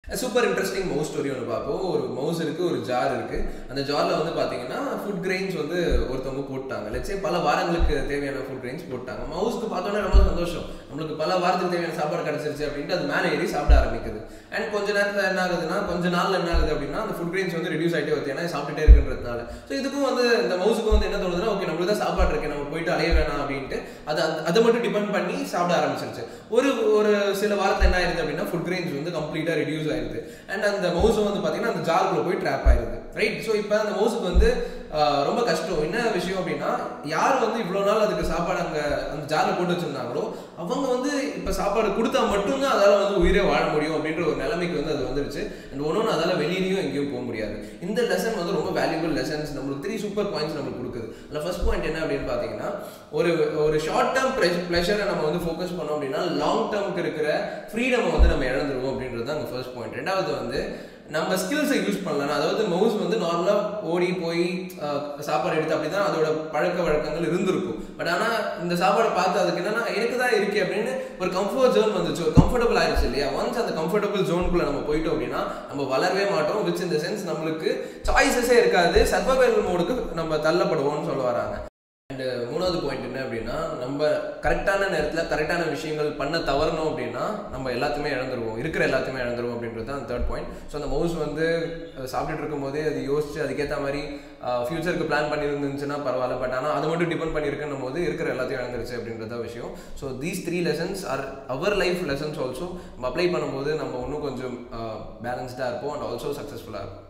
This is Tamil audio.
சூப்பர் இன்ட்ரெஸ்டிங் மவுஸ் ஸ்டோரி ஒன்று பார்ப்போம் ஒரு மவுஸ் இருக்குது ஒரு ஜார் இருக்குது அந்த ஜாரில் வந்து பார்த்தீங்கன்னா ஃபுட் கிரெயின்ஸ் வந்து ஒருத்தவங்க போட்டாங்க லட்சே பல வாரங்களுக்கு தேவையான ஃபுட் கிரெயின்ஸ் போட்டாங்க மவுஸ்க்கு பார்த்தோன்னே ரொம்ப சந்தோஷம் நம்மளுக்கு பல வாரத்துக்கு தேவையான சாப்பாடு கிடச்சிருச்சு அப்படின்ட்டு அது மேலே ஏறி சாப்பிட ஆரம்பிக்குது அண்ட் கொஞ்ச நேரத்தில் என்ன ஆகுதுன்னா கொஞ்ச நாள்ல என்ன ஆகுது அப்படின்னா அந்த ஃபுட் கிரெயின்ஸ் வந்து ரெடியூஸ் ஆகிட்டே வருது ஏன்னா சாப்பிட்டுட்டே இருக்குன்றதுனால ஸோ இதுக்கும் வந்து இந்த மவுஸுக்கும் வந்து என்ன தோணுதுன்னா ஓகே நம்மளுக்கு தான் சாப்பாடு இருக்கு நம்ம போயிட்டு அலைய வேணாம் அப்படின்ட்டு அது அந்த- அதை மட்டும் டிபெண்ட் பண்ணி சாப்பிட ஆரம்பிச்சிருச்சு ஒரு ஒரு சில வாரத்தில் என்ன ஆயிருது அப்படின்னா ஃபுட் கிரெயின்ஸ் வந்து கம்ப்ளீட்டாக ரெடியூஸ் ஆயிருது அண்ட் அந்த மவுஸும் வந்து பார்த்தீங்கன்னா அந்த ஜார்க்குள்ள போய் ட்ராப் ஆயிருது ரைட் ஸோ இப்போ அந்த மவுஸுக்கு வந்து ஆஹ், ரொம்ப கஷ்டம் என்ன விஷயம் அப்படின்னா யார் வந்து இவ்வளோ நாள் அதுக்கு சாப்பாடு அங்கே அந்த ஜாரில் போட்டு வச்சிருந்தாங்களோ அவங்க வந்து இப்போ சாப்பாடு கொடுத்தா மட்டும்தான் அதால் வந்து உயிரே வாழ முடியும் அப்படின்ற ஒரு நிலைமைக்கு வந்து அது வந்துருச்சு அண்ட் ஒன்று அதால் வெளியிலையும் எங்கேயும் போக முடியாது இந்த லெசன் வந்து ரொம்ப வேல்யூபிள் லெசன்ஸ் நம்மளுக்கு த்ரீ சூப்பர் பாயிண்ட்ஸ் நம்மளுக்கு கொடுக்குது அதில் ஃபர்ஸ்ட் பாயிண்ட் என்ன அப்படின்னு பார்த்தீங்கன்னா ஒரு ஒரு ஷார்ட் டேர்ம் ப்ளஷரை நம்ம வந்து ஃபோக்கஸ் பண்ணோம் அப்படின்னா லாங் டேர்முக்கு இருக்கிற ஃப்ரீடமை வந்து நம்ம இழந்துருவோம் அப்படின்றது தான் அங்கே ஃபர்ஸ்ட் பாயிண்ட் ரெண்டாவது வந்து நம்ம ஸ்கில்ஸை யூஸ் பண்ணலாம் அதாவது மவுஸ் வந்து நார்மலாக ஓடி போய் அஹ், சாப்பாடு எடுத்து அப்படி தான் அதோட பழக்க வழக்கங்கள் இருந்திருக்கும் பட் ஆனால் இந்த சாப்பாடை பார்த்து அதுக்கு என்னன்னா எனக்கு தான் இருக்கே அப்படின்னு ஒரு கம்ஃபர்ட் ஜோன் வந்துச்சு ஒரு கம்ஃபர்டபுள் ஆயிடுச்சு இல்லையா ஒன்ஸ் அந்த கம்ஃபர்டபுள் ஜோனுக்குள்ள நம்ம போயிட்டோம் அப்படின்னா நம்ம வளரவே மாட்டோம் விச் இந்த சென்ஸ் நம்மளுக்கு சாய்ஸஸே இருக்காது சர்வைவல் மோடுக்கு நம்ம தள்ளப்படுவோம்னு சொல்ல வராங்க அண்ட் மூணாவது பாயிண்ட் என்ன அப்படின்னா நம்ம கரெக்டான நேரத்தில் கரெக்டான விஷயங்கள் பண்ண தவறணும் அப்படின்னா நம்ம எல்லாத்தையுமே இழந்துருவோம் இருக்கிற எல்லாத்தையுமே இழந்துருவோம் அப்படின்றது தான் தேர்ட் பாயிண்ட் ஸோ அந்த மவுஸ் வந்து அஹ், சாப்பிட்டுட்டு இருக்கும்போதே அது யோசிச்சு அதுக்கேற்ற மாதிரி ஃபியூச்சருக்கு பிளான் பண்ணியிருந்துச்சுன்னா பரவாயில்ல பட் ஆனால் அது மட்டும் டிபெண்ட் பண்ணியிருக்குன்னும் போது இருக்கிற எல்லாத்தையும் இழந்துருச்சு அப்படின்றது தான் விஷயம் so these three lessons are our life lessons also நம்ம அப்ளை பண்ணும்போது நம்ம இன்னும் கொஞ்சம் பேலன்ஸ்டாக இருப்போம் அண்ட் ஆல்சோ சக்ஸஸ்ஃபுல்லாக இருக்கும்